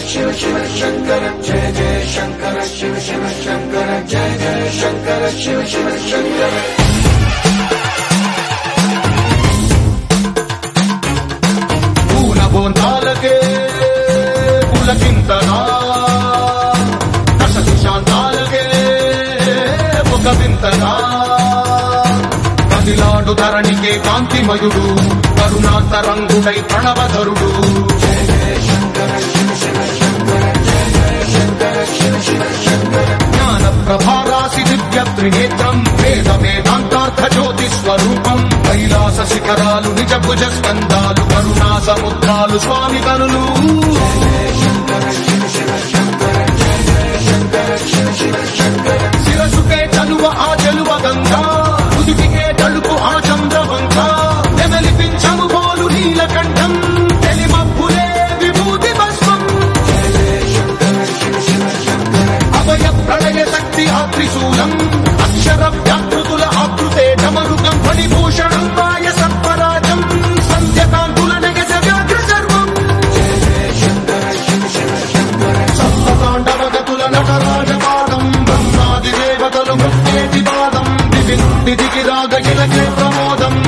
శివ శివ శంకర జయ జయ శంకర శివ శివ శంకర జయ జయ శంకర శివ శివ శంకర పూల బోంతాలకే పులకింతగా దశ దిశాంతాలకే ఒక వింతగా కదిలాడు ధరణికే కాంతిమయుడు కరుణాంతరంగుడై ప్రణవధరుడు జ్ఞాన ప్రభారాసి దివ్య త్రినేత్రం వేద వేదాంతార్థ జ్యోతి స్వరూపం కైలాస శిఖరాలు నిజ భుజ స్కందాలు కరుణా సముద్రాలు స్వామి కనులు శిరసుకే చలువ ఆ చెలువ గంగా ఉదిటికే తలుపు ఆ చంద్రవంక నెమలిపించము పోలు నీలకంఠం తెలిమప్పులే విభూతి భస్మం అభయ ప్రళయ శక్తి ఆ త్రిశూలం అక్షర వ్యాకృతుల ఆకృతే డమరుకం ఫణిభూషణం వాయ సత్పరాజం సంధ్యకాంతుల నగజ వ్యాఘ్ర సర్వం సప్తతాండవగతుల నటరాజపాదం బ్రహ్మాది దేవతలు ముక్తేటి పాదం దివి నుండి దిగి రాగ ఇలకే ప్రమోదం